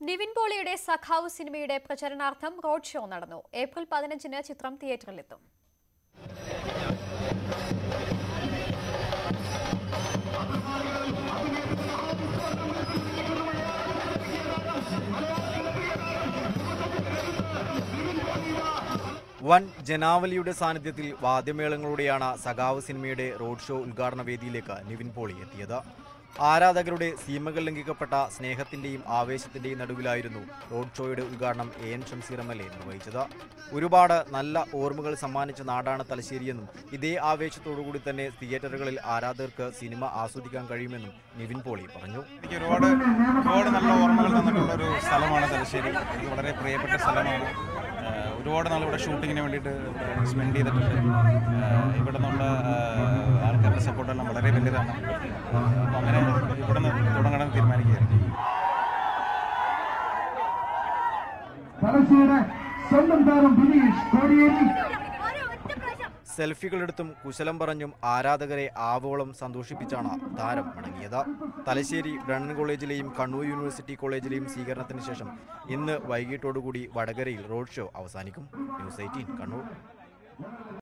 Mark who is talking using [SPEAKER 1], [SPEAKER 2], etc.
[SPEAKER 1] നിവിൻ പോളിയുടെ സഖാവ് സിനിമയുടെ പ്രചരണാർത്ഥം റോഡ് ഷോ നടന്നു ഏപ്രിൽ പതിനഞ്ചിന് ചിത്രം തിയേറ്ററിലെത്തും
[SPEAKER 2] വൻ ജനാവലിയുടെ സാന്നിധ്യത്തിൽ വാദ്യമേളങ്ങളോടെയാണ് സഖാവ് സിനിമയുടെ റോഡ് ഷോ ഉദ്ഘാടന വേദിയിലേക്ക് നിവിൻ പോളി എത്തിയത് ആരാധകരുടെ സീമകൾ ലംഘിക്കപ്പെട്ട സ്നേഹത്തിന്റെയും ആവേശത്തിന്റെയും നടുവിലായിരുന്നു റോഡ് ഷോയുടെ ഉദ്ഘാടനം A N Shamseer M L A നിർവഹിച്ചത് ഒരുപാട് നല്ല ഓർമ്മകൾ സമ്മാനിച്ച നാടാണ് തലശ്ശേരിയെന്നും ഇതേ ആവേശത്തോടുകൂടി തന്നെ തിയേറ്ററുകളിൽ ആരാധകർക്ക് സിനിമ ആസ്വദിക്കാൻ കഴിയുമെന്നും നിവിൻ പോളി പറഞ്ഞു
[SPEAKER 3] എനിക്ക് ഒരുപാട് ഒരുപാട് നല്ല ഓർമ്മകൾ തന്നിട്ടുള്ള ഒരു സ്ഥലമാണ് തലശ്ശേരി എനിക്ക് വളരെ പ്രിയപ്പെട്ട സ്ഥലമാണ് ആഹ് ഒരുപാട് നാൾ ഇവിടെ ഷൂട്ടിങ്ങിന് വേണ്ടിയിട്ട് സ്പെൻഡ് ചെയ്തിട്ടുണ്ട് ആഹ് ഇവിടെ നിന്നുള്ള ആഹ് ആൾക്കാരുടെ സപ്പോർട്ടെല്ലാം വളരെ വലുതാണ് അപ്പോൾ അങ്ങനെ ഇവിടെ നിന്ന് തുടങ്ങണം തീരുമാനിക്കുകയായിരുന്നു
[SPEAKER 4] തലശ്ശേരി സ്വന്തം താരം ബിനീഷ് കോടിയേരി
[SPEAKER 2] സെൽഫികളെടുത്തും കുശലം പറഞ്ഞും ആരാധകരെ ആവോളം സന്തോഷിപ്പിച്ചാണ് താരം മടങ്ങിയത് തലശ്ശേരി ബ്രണ്ണൻ കോളേജിലെയും കണ്ണൂർ യൂണിവേഴ്സിറ്റി കോളേജിലെയും സ്വീകരണത്തിന് ശേഷം ഇന്ന് വൈകിട്ടോടുകൂടി വടകരയിൽ റോഡ് ഷോ അവസാനിക്കും ന്യൂസ് എയ്റ്റീൻ കണ്ണൂർ